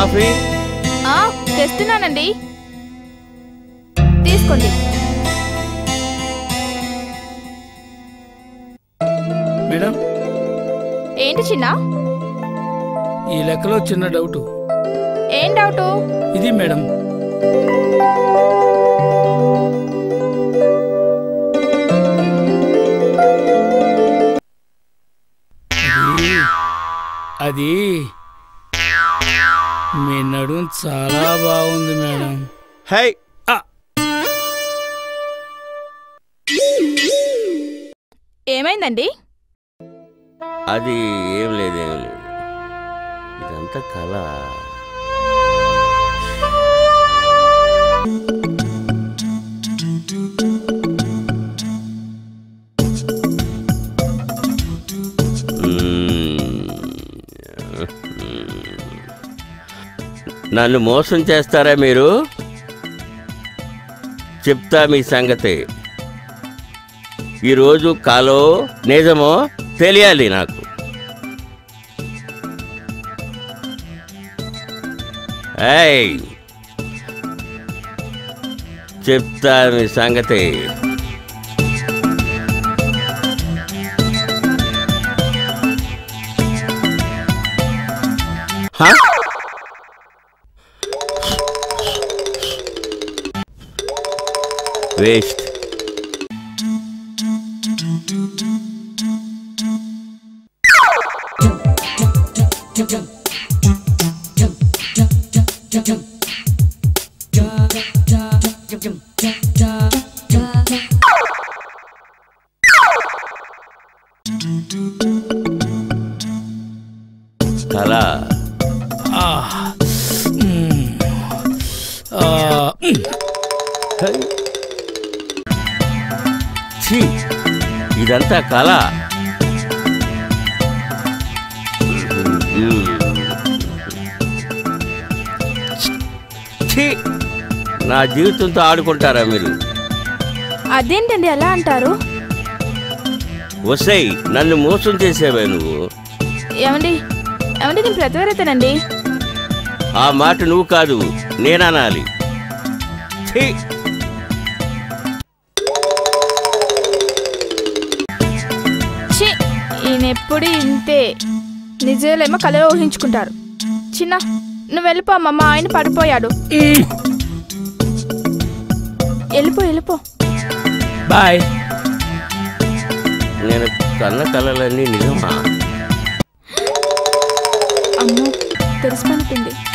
Coffee ఆ, తెస్తున్నానండి తీసుకోండి madam ఏంటి చిన్న ఈ లెక్కలో చిన్న డౌట్ ఏం డౌటు ఇది మేడం అది- అది మీ నడుం చాలా బాగుంది మేడం హై ఆ, ఏమైందండి అది ఏం లేదు ఏం లేదు ఇదంతా కళ నన్ను మోసం చేస్తారా మీరు చెప్తా మీ సంగతి ఈరోజు కాలో నిజమో తెలియాలి నాకు ఏయ్ చెప్తా మీ సంగతి హ? వేస్ట్ కళ ఆ, మ్, ఆ, మ్. ఛీ ఇదంతా కళ ఛీ నా జీవితంతో ఆడుకుంటారా మీరు అదేంటండి ఎలా అంటారు వసై నన్ను మోసం చేసేవే నువ్వు ఏమండి ఏమండి నేను ప్రతివేరేతనండి ఆ మాట నువ్వు కాదు నేననాలి ఛీ ఛీ ఈయనెప్పుడు ఇంతే నిజాలేమో కలలో ఊహించుకుంటారు చిన్న నువ్వు వెళ్ళిపో అమ్మ మా ఆయన పడిపోయాడు వెళ్ళిపో వెళ్ళిపో బాయ్ నేను కన్న కళలన్నీ నిజమా అమ్మో తెలిసిపోయినట్టుంది